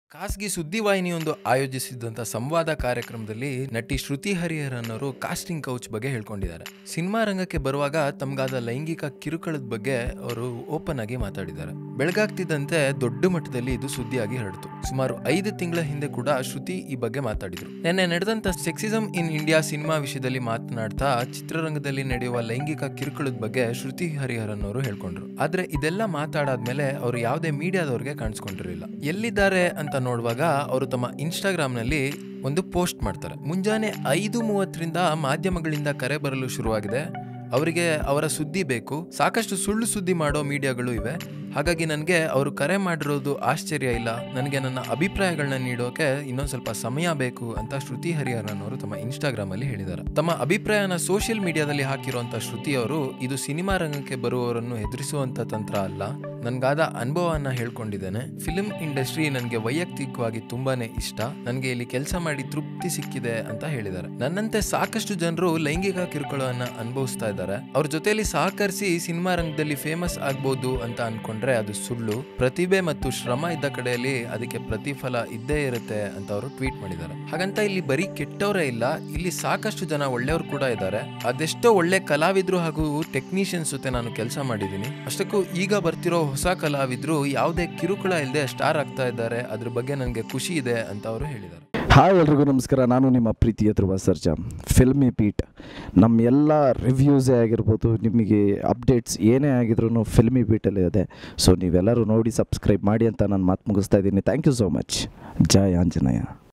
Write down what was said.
ಖಾಸಗಿ ಸುದ್ದಿವಾಹಿನಿಯೊಂದು ಆಯೋಜಿಸಿದಂಥ ಸಂವಾದ ಕಾರ್ಯಕ್ರಮದಲ್ಲಿ ನಟಿ ಶ್ರುತಿ ಹರಿಹರನ್ ಅವರು ಕಾಸ್ಟಿಂಗ್ ಕೌಚ್ ಬಗ್ಗೆ ಹೇಳ್ಕೊಂಡಿದ್ದಾರೆ ಸಿನಿಮಾ ರಂಗಕ್ಕೆ ಬರುವಾಗ ತಮ್ಗಾದ ಲೈಂಗಿಕ ಕಿರುಕುಳದ ಬಗ್ಗೆ ಅವರು ಓಪನ್ ಆಗಿ ಮಾತಾಡಿದ್ದಾರೆ ಬೆಳಗಾಗ್ತಿದ್ದಂತೆ ದೊಡ್ಡ ಮಟ್ಟದಲ್ಲಿ ಇದು ಸುದ್ದಿಯಾಗಿ ಹರಡಿತು ಸುಮಾರು ಐದು ತಿಂಗಳ ಹಿಂದೆ ಕೂಡ ಶ್ರುತಿ ಈ ಬಗ್ಗೆ ಮಾತಾಡಿದ್ರು ನಿನ್ನೆ ನಡೆದಂತ ಸೆಕ್ಸಿಸಮ್ ಇನ್ ಇಂಡಿಯಾ ಸಿನಿಮಾ ವಿಷಯದಲ್ಲಿ ಮಾತನಾಡ್ತಾ ಚಿತ್ರರಂಗದಲ್ಲಿ ನಡೆಯುವ ಲೈಂಗಿಕ ಕಿರುಕುಳದ ಬಗ್ಗೆ ಶ್ರುತಿ ಹರಿಹರನ್ ಅವರು ಹೇಳ್ಕೊಂಡ್ರು ಆದ್ರೆ ಇದೆಲ್ಲ ಮಾತಾಡಾದ್ಮೇಲೆ ಅವರು ಯಾವುದೇ ಮೀಡಿಯಾದವ್ರಿಗೆ ಕಾಣಿಸ್ಕೊಂಡಿರಲಿಲ್ಲ ಎಲ್ಲಿದ್ದಾರೆ ಅಂತ ನೋಡುವಾಗ ಅವರು ತಮ್ಮ ಇನ್ಸ್ಟಾಗ್ರಾಮ್ ನಲ್ಲಿ ಒಂದು ಪೋಸ್ಟ್ ಮಾಡ್ತಾರೆ ಮುಂಜಾನೆ ಐದು ಮೂವತ್ತರಿಂದ ಮಾಧ್ಯಮಗಳಿಂದ ಕರೆ ಬರಲು ಶುರುವಾಗಿದೆ ಅವರಿಗೆ ಅವರ ಸುದ್ದಿ ಬೇಕು ಸಾಕಷ್ಟು ಸುಳ್ಳು ಸುದ್ದಿ ಮಾಡೋ ಮೀಡಿಯಾಗಳು ಇವೆ ಹಾಗಾಗಿ ನನಗೆ ಅವರು ಕರೆ ಮಾಡಿರೋದು ಆಶ್ಚರ್ಯ ಇಲ್ಲ ನನಗೆ ನನ್ನ ಅಭಿಪ್ರಾಯಗಳನ್ನ ನೀಡೋಕೆ ಇನ್ನೊಂದು ಸ್ವಲ್ಪ ಸಮಯ ಬೇಕು ಅಂತ ಶ್ರುತಿ ಹರಿಹರನ್ ಅವರು ತಮ್ಮ ಇನ್ಸ್ಟಾಗ್ರಾಮ್ ಅಲ್ಲಿ ಹೇಳಿದ್ದಾರೆ ತಮ್ಮ ಅಭಿಪ್ರಾಯನ ಸೋಷಿಯಲ್ ಮೀಡಿಯಾದಲ್ಲಿ ಹಾಕಿರುವಂತ ಶ್ರುತಿ ಅವರು ಇದು ಸಿನಿಮಾ ರಂಗಕ್ಕೆ ಬರುವವರನ್ನು ಹೆದರಿಸುವಂತ ತಂತ್ರ ಅಲ್ಲ ನನ್ಗಾದ ಅನುಭವನ ಹೇಳ್ಕೊಂಡಿದ್ದೇನೆ ಫಿಲ್ಮ್ ಇಂಡಸ್ಟ್ರಿ ನನಗೆ ವೈಯಕ್ತಿಕವಾಗಿ ತುಂಬಾನೇ ಇಷ್ಟ ನನಗೆ ಇಲ್ಲಿ ಕೆಲಸ ಮಾಡಿ ತೃಪ್ತಿ ಸಿಕ್ಕಿದೆ ಅಂತ ಹೇಳಿದ್ದಾರೆ ನನ್ನಂತೆ ಸಾಕಷ್ಟು ಜನರು ಲೈಂಗಿಕ ಕಿರುಕುಳವನ್ನ ಅನುಭವಿಸ್ತಾ ಇದ್ದಾರೆ ಅವ್ರ ಜೊತೆಯಲ್ಲಿ ಸಹಕರಿಸಿ ಸಿನಿಮಾ ರಂಗದಲ್ಲಿ ಫೇಮಸ್ ಆಗ್ಬೋದು ಅಂತ ಅನ್ಕೊಂಡ್ರೆ ಅದು ಸುಳ್ಳು ಪ್ರತಿಭೆ ಮತ್ತು ಶ್ರಮ ಇದ್ದ ಕಡೆಯಲ್ಲಿ ಅದಕ್ಕೆ ಪ್ರತಿಫಲ ಇದ್ದೇ ಇರುತ್ತೆ ಅಂತ ಅವರು ಟ್ವೀಟ್ ಮಾಡಿದ್ದಾರೆ ಹಾಗಂತ ಇಲ್ಲಿ ಬರೀ ಕೆಟ್ಟವರೇ ಇಲ್ಲ ಇಲ್ಲಿ ಸಾಕಷ್ಟು ಜನ ಒಳ್ಳೆಯವರು ಕೂಡ ಇದ್ದಾರೆ ಅದೆಷ್ಟೋ ಒಳ್ಳೆ ಕಲಾವಿದ್ರು ಹಾಗೂ ಟೆಕ್ನಿಷಿಯನ್ಸ್ ಜೊತೆ ನಾನು ಕೆಲಸ ಮಾಡಿದ್ದೀನಿ ಅಷ್ಟಕ್ಕೂ ಈಗ ಬರ್ತಿರೋ ಹೊಸ ಕಲಾವಿದ್ರು ಯಾವುದೇ ಕಿರುಕುಳ ಇಲ್ಲದೆ ಸ್ಟಾರ್ ಆಗ್ತಾ ಇದ್ದಾರೆ ಅದ್ರ ಬಗ್ಗೆ ನನಗೆ ಖುಷಿ ಇದೆ ಅಂತ ಅವರು ಹೇಳಿದ್ದಾರೆ ಹಾಯ್ ಎಲ್ರಿಗೂ ನಮಸ್ಕಾರ ನಾನು ನಿಮ್ಮ ಪ್ರೀತಿಯ ಧ್ರುವ ಸರ್ಜಾ ಫಿಲ್ಮಿ ಪೀಟ್ ನಮ್ಮ ಎಲ್ಲ ರಿವ್ಯೂಸೇ ಆಗಿರ್ಬೋದು ನಿಮಗೆ ಅಪ್ಡೇಟ್ಸ್ ಏನೇ ಆಗಿದ್ರು ಫಿಲ್ಮಿ ಬೀಟಲ್ಲಿ ಇದೆ ಸೊ ನೀವೆಲ್ಲರೂ ನೋಡಿ ಸಬ್ಸ್ಕ್ರೈಬ್ ಮಾಡಿ ಅಂತ ನಾನು ಮಾತು ಮುಗಿಸ್ತಾ ಇದ್ದೀನಿ thank you so much Jai Anjaneya